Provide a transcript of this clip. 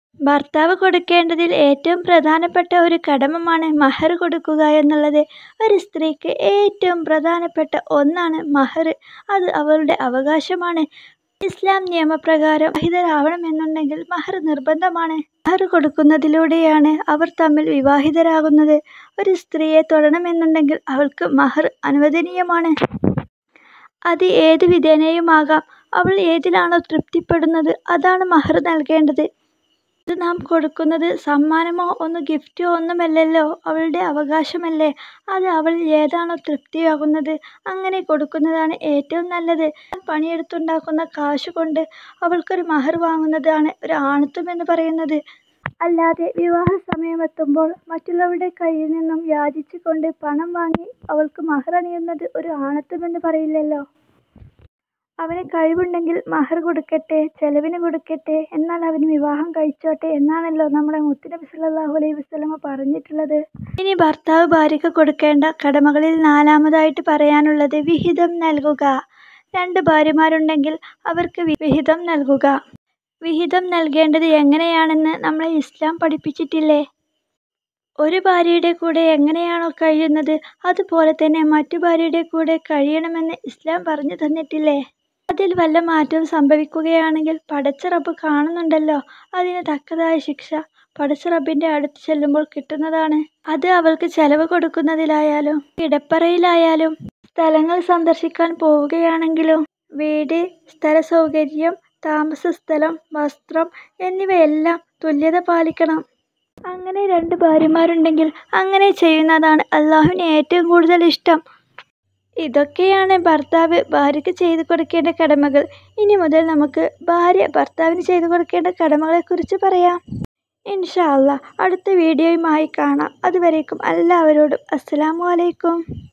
ഭർത്താവ് കൊടുക്കേണ്ടതിൽ ഏറ്റവും പ്രധാനപ്പെട്ട ഒരു കടമയാണ് മഹർ കൊടുക്കുക എന്നുള്ളത് ഒരു സ്ത്രീക്ക് ഏറ്റവും പ്രധാനപ്പെട്ട ഒന്നാണ് മഹർ അത് അവളുടെ അവകാശമാണ് ഇസ്ലാം നിയമപ്രകാരം വിവാഹിതരാവണമെന്നുണ്ടെങ്കിൽ മഹർ നിർബന്ധമാണ് മഹർ കൊടുക്കുന്നതിലൂടെയാണ് അവർ തമ്മിൽ വിവാഹിതരാകുന്നത് ഒരു സ്ത്രീയെ തൊടണമെന്നുണ്ടെങ്കിൽ അവൾക്ക് മഹർ അനുവദനീയമാണ് അത് ഏത് വിധേനയുമാകാം അവൾ ഏതിലാണോ തൃപ്തിപ്പെടുന്നത് അതാണ് മഹർ നൽകേണ്ടത് ഇത് നാം കൊടുക്കുന്നത് സമ്മാനമോ ഒന്ന് ഗിഫ്റ്റോ ഒന്നുമല്ലല്ലോ അവളുടെ അവകാശമല്ലേ അത് അവൾ ഏതാണോ തൃപ്തിയാകുന്നത് അങ്ങനെ കൊടുക്കുന്നതാണ് ഏറ്റവും നല്ലത് പണിയെടുത്തുണ്ടാക്കുന്ന കാശ് കൊണ്ട് അവൾക്കൊരു മഹർ വാങ്ങുന്നതാണ് ഒരു ആണത്വം എന്ന് പറയുന്നത് അല്ലാതെ വിവാഹ സമയമെത്തുമ്പോൾ മറ്റുള്ളവരുടെ കയ്യിൽ നിന്നും യാചിച്ചു കൊണ്ട് പണം വാങ്ങി അവൾക്ക് മഹർ അണിയുന്നത് ഒരു ആണത്വം എന്ന് പറയില്ലല്ലോ അവന് കഴിവുണ്ടെങ്കിൽ മഹർ കൊടുക്കട്ടെ ചെലവിന് കൊടുക്കട്ടെ എന്നാൽ അവന് വിവാഹം കഴിച്ചോട്ടെ എന്നാണല്ലോ നമ്മുടെ മുത്തുനബി സല്ലല്ലാഹു അലൈഹി വസല്ലമ പറഞ്ഞിട്ടുള്ളത് ഇനി ഭർത്താവ് ഭാര്യയ്ക്ക് കൊടുക്കേണ്ട കടമകളിൽ നാലാമതായിട്ട് പറയാനുള്ളത് വിഹിതം നൽകുക രണ്ട് ഭാര്യമാരുണ്ടെങ്കിൽ അവർക്ക് വിഹിതം നൽകുക വിഹിതം നൽകേണ്ടത് എങ്ങനെയാണെന്ന് നമ്മളെ ഇസ്ലാം പഠിപ്പിച്ചിട്ടില്ലേ ഒരു ഭാര്യയുടെ കൂടെ എങ്ങനെയാണോ കഴിയുന്നത് അതുപോലെ തന്നെ മറ്റു ഭാര്യയുടെ കൂടെ കഴിയണമെന്ന് ഇസ്ലാം പറഞ്ഞു തന്നിട്ടില്ലേ അതിൽ വല്ല മാറ്റവും സംഭവിക്കുകയാണെങ്കിൽ പടച്ച റബ്ബ് കാണുന്നുണ്ടല്ലോ അതിന് തക്കതായ ശിക്ഷ പടച്ച റബ്ബിൻ്റെ അടുത്ത് ചെല്ലുമ്പോൾ കിട്ടുന്നതാണ് അത് അവൾക്ക് ചെലവ് കൊടുക്കുന്നതിലായാലും കിടപ്പറയിലായാലും സ്ഥലങ്ങൾ സന്ദർശിക്കാൻ പോവുകയാണെങ്കിലും വീട് സ്ഥല സൗകര്യം താമസ സ്ഥലം വസ്ത്രം എന്നിവയെല്ലാം തുല്യത പാലിക്കണം അങ്ങനെ രണ്ട് ഭാര്യമാരുണ്ടെങ്കിൽ അങ്ങനെ ചെയ്യുന്നതാണ് അള്ളാഹുവിന് ഏറ്റവും കൂടുതൽ ഇഷ്ടം ഇതൊക്കെയാണ് ഭർത്താവ് ഭാര്യയ്ക്ക് ചെയ്തു കൊടുക്കേണ്ട കടമകൾ ഇനി മുതൽ നമുക്ക് ഭാര്യ ഭർത്താവിന് ചെയ്തു കൊടുക്കേണ്ട കടമകളെക്കുറിച്ച് പറയാം ഇൻഷാ അല്ലാ അടുത്ത വീഡിയോയുമായി കാണാം അതുവരേക്കും എല്ലാവരോടും അസ്സലാമു അലൈക്കും